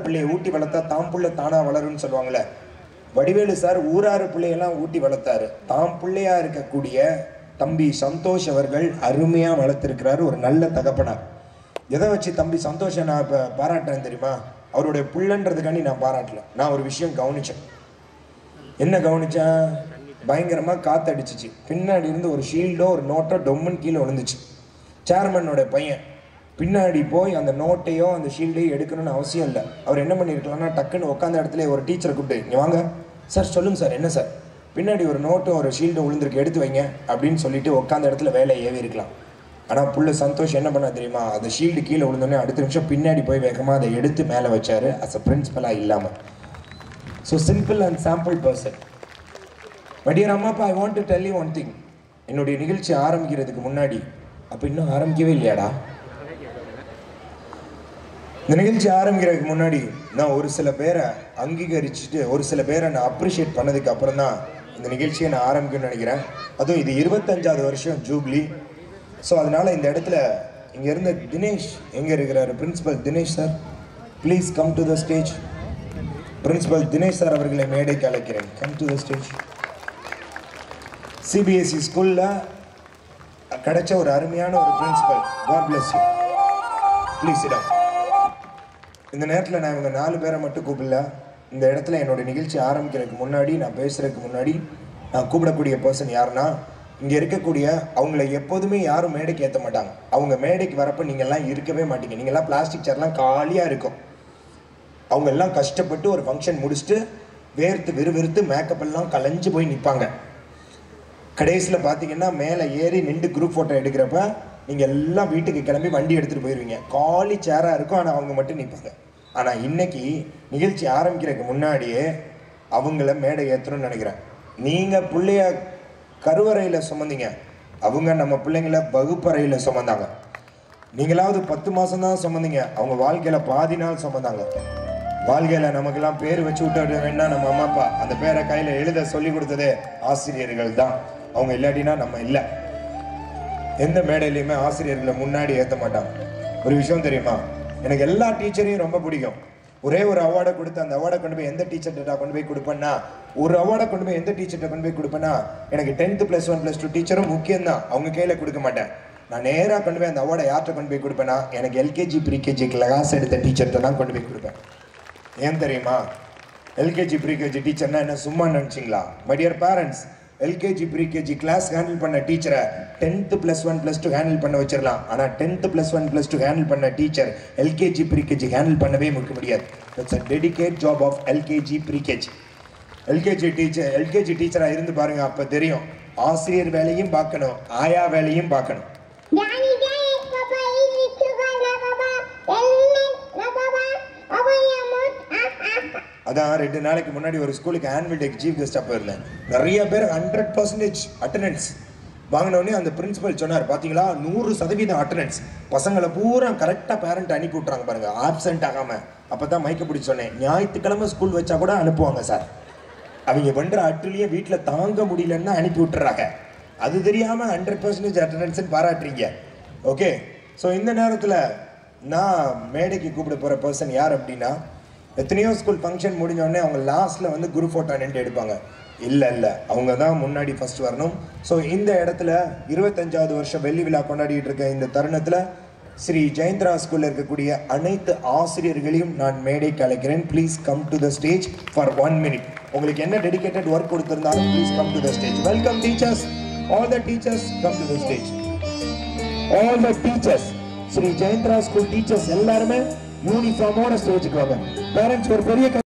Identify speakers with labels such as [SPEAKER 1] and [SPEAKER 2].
[SPEAKER 1] பிள்ளையை ஊட்டி வளர்த்தா தாம் புள்ள தானா வளரும்னு சொல்லுவாங்கல்ல வடிவேலு சார் ஊராறு பிள்ளையெல்லாம் ஊட்டி வளர்த்தாரு தாம் பிள்ளையா இருக்கக்கூடிய தம்பி சந்தோஷ் அவர்கள் அருமையா வளர்த்திருக்கிறாரு ஒரு நல்ல தகப்பனார் எதை வச்சு தம்பி சந்தோஷை நான் இப்போ பாராட்டுறேன் தெரியுமா அவருடைய புள்ளன்றதுக்காண்டி நான் பாராட்டல நான் ஒரு விஷயம் கவனிச்சேன் என்ன கவனிச்சேன் பயங்கரமா காத்தடிச்சிச்சு பின்னாடி இருந்து ஒரு ஷீல்டோ ஒரு நோட்டோ டொம்முன்னு கீழே விழுந்துச்சு சேர்மனோட பையன் பின்னாடி போய் அந்த நோட்டையோ அந்த ஷீல்டையோ எடுக்கணும்னு அவசியம் இல்லை அவர் என்ன பண்ணியிருக்கலாம்னா டக்குன்னு உட்காந்த இடத்துல ஒரு டீச்சரை கூப்பிட்டு இங்கே வாங்க சார் சொல்லுங்க சார் என்ன சார் பின்னாடி ஒரு நோட்டும் ஒரு ஷீல்டும் விழுந்திருக்கு எடுத்து வைங்க அப்படின்னு சொல்லிட்டு உட்காந்த இடத்துல வேலையை ஏவி இருக்கலாம் ஆனால் புள்ள சந்தோஷ் என்ன பண்ணா தெரியுமா அந்த ஷீல்டு கீழே விழுந்தோடனே அடுத்த நிமிஷம் பின்னாடி போய் வேகமாக அதை எடுத்து மேலே வச்சாரு அஸ் அ பிரின்சிபலாக இல்லாமல் so simple and sample person my dear அம்மா அப்பா I want to tell you one thing என்னுடைய நிகழ்ச்சி ஆரம்பிக்கிறதுக்கு முன்னாடி அப்போ இன்னும் ஆரம்பிக்கவே இல்லையாடா இந்த நிகழ்ச்சி ஆரம்பிக்கிறதுக்கு முன்னாடி நான் ஒரு சில பேரை அங்கீகரிச்சுட்டு ஒரு சில பேரை நான் அப்ரிஷியேட் பண்ணதுக்கு அப்புறம் தான் இந்த நிகழ்ச்சியை நான் ஆரம்பிக்கணும்னு நினைக்கிறேன் அதுவும் இது இருபத்தஞ்சாவது வருஷம் ஜூப்ளி ஸோ அதனால இந்த இடத்துல இங்க இருந்த தினேஷ் எங்க இருக்கிறாரு principal Dinesh sir please come to the stage principal Dinesh sir அவர்களை மேடைக்கு அழைக்கிறேன் come to the stage CBSE ஸ்கூல்ல கிடைச்ச ஒரு அருமையான ஒரு principal God bless you please இடம் இந்த நேரத்தில் நான் இவங்க நாலு பேரை மட்டும் கூப்பிடல இந்த இடத்துல என்னோட நிகழ்ச்சி ஆரம்பிக்கிறதுக்கு முன்னாடி நான் பேசுறதுக்கு முன்னாடி நான் கூப்பிடக்கூடிய பர்சன் யாருன்னா இங்கே இருக்கக்கூடிய அவங்கள எப்போதுமே யாரும் மேடைக்கு ஏற்ற மாட்டாங்க அவங்க மேடைக்கு வரப்ப நீங்கள்லாம் இருக்கவே மாட்டீங்க நீங்கள்லாம் பிளாஸ்டிக் சேர்லாம் காலியாக இருக்கும் அவங்க எல்லாம் கஷ்டப்பட்டு ஒரு ஃபங்க்ஷன் முடிச்சுட்டு வேர்த்து விறுவிறுத்து மேக்கப் எல்லாம் கலைஞ்சு போய் நிற்பாங்க கடைசியில் பார்த்தீங்கன்னா மேலே ஏறி நின்று குரூப் ஃபோட்டோ எடுக்கிறப்ப நீங்கள் எல்லாம் வீட்டுக்கு கிளம்பி வண்டி எடுத்துகிட்டு போயிடுவீங்க காலி சேராக இருக்கும் ஆனால் அவங்க மட்டும் நிற்பாங்க ஆனால் இன்னைக்கு நிகழ்ச்சி ஆரம்பிக்கிறதுக்கு முன்னாடியே அவங்கள மேடை ஏற்றணும்னு நினைக்கிறேன் நீங்கள் பிள்ளைய கருவறையில் சுமந்தீங்க அவங்க நம்ம பிள்ளைங்கள வகுப்பறையில் சுமந்தாங்க நீங்களாவது பத்து மாதம் தான் சுமந்தீங்க அவங்க வாழ்க்கையில் பாதி நாள் சுமந்தாங்க வாழ்க்கையில் நமக்கெல்லாம் பேர் வச்சு விட்டு வேணா நம்ம அம்மா அப்பா அந்த பேரை கையில் எழுத சொல்லி கொடுத்ததே ஆசிரியர்கள் தான் அவங்க இல்லாட்டினா நம்ம இல்லை எந்த மேடையிலையுமே ஆசிரியர்களை முன்னாடி ஏற்ற மாட்டாங்க ஒரு விஷயம் தெரியுமா எனக்கு எல்லா டீச்சரையும் ரொம்ப பிடிக்கும் ஒரே ஒரு அவார்டை கொடுத்து அந்த அவார்டை கொண்டு போய் எந்த டீச்சர்கிட்ட கொண்டு போய் கொடுப்பேன்னா ஒரு அவார்டை கொண்டு போய் எந்த டீச்சர்கிட்ட கொண்டு போய் கொடுப்பேன்னா எனக்கு tenth plus one plus two டீச்சரும் முக்கியம் தான் அவங்க கையில் கொடுக்க மாட்டேன் நான் நேராக கொண்டு போய் அந்த அவார்டை யார்கிட்ட கொண்டு போய் கொடுப்பேன்னா எனக்கு எல்கேஜி ப்ரீகேஜி கிளாஸ் எடுத்த டீச்சர்கிட்ட தான் கொண்டு போய் கொடுப்பேன் ஏன் தெரியுமா எல்கேஜி ப்ரீகேஜி டீச்சர்னா என்ன சும்மா நினச்சிங்களா my dear parents LKG pre KG class handle பண்ண டீச்சரை tenth plus one plus two handle பண்ண வச்சிடலாம் ஆனால் tenth plus one plus two handle பண்ண டீச்சர் எல்கேஜி ப்ரீகேஜி ஹேண்டில் பண்ணவே முடிக்க முடியாது it's a dedicate job of LKG pre KG LKG teacher LKG டீச்சராக இருந்து பாருங்க அப்போ தெரியும் ஆசிரியர் வேலையும் பார்க்கணும் ஆயா வேலையும் பார்க்கணும்
[SPEAKER 2] Daddy, Daddy, Papa, easy sugar, na Papa, element, na Papa, Papa, yamut, ah, ah, ah.
[SPEAKER 1] அதான் ரெண்டு நாளைக்கு முன்னாடி ஒரு ஸ்கூலுக்கு ஆனுவல் டேக்கு சீஃப் கெஸ்டாக போயிருந்தேன் நிறைய பேர் ஹண்ட்ரட் பர்சன்டேஜ் அட்டண்டன்ஸ் வாங்கினோடனே அந்த பிரின்சிபல் சொன்னார் பார்த்தீங்களா நூறு சதவீதம் அட்டண்டன்ஸ் பசங்களை பூரா கரெக்டாக பேரண்ட் அனுப்பி விட்றாங்க பாருங்க ஆப்சென்ட் ஆகாம அப்போ தான் மைக்க பிடிச்சி சொன்னேன் ஞாயிற்றுக்கிழமை ஸ்கூல் வச்சா கூட அனுப்புவாங்க சார் அவங்க பண்ணுற அட்டுலேயே வீட்டில் தாங்க முடியலன்னு தான் அனுப்பி விட்டுறாங்க அது தெரியாமல் ஹண்ட்ரட் பர்சன்டேஜ் அட்டண்டன்ஸ் பாராட்டுறீங்க ஓகே ஸோ இந்த நேரத்தில் நான் மேடைக்கு கூப்பிட போகிற பர்சன் யார் அப்படின்னா எத்தனையோ ஸ்கூல் ஃபங்க்ஷன் முடிஞ்ச உடனே அவங்க லாஸ்ட்டில் வந்து குரு ஃபோட்டோ நின்று எடுப்பாங்க இல்லை இல்லை அவங்க தான் முன்னாடி ஃபர்ஸ்ட் வரணும் ஸோ இந்த இடத்துல இருபத்தஞ்சாவது வருஷம் வெள்ளி விழா கொண்டாடிட்டு இருக்க இந்த தருணத்தில் ஸ்ரீ ஜெயந்திரா ஸ்கூல்ல இருக்கக்கூடிய அனைத்து ஆசிரியர்களையும் நான் மேடைக்கு அழைக்கிறேன் please come to the stage for one minute உங்களுக்கு என்ன டெடிகேட்டட் ஒர்க் கொடுத்திருந்தாலும் please come to the stage welcome teachers all the teachers come to the stage all the teachers Shri Jayendra school teachers எல்லாருமே யூனிஃபார்மோட ஸ்டேஜுக்கு வாங்க பேரண்ட்ஸ் ஒரு பெரிய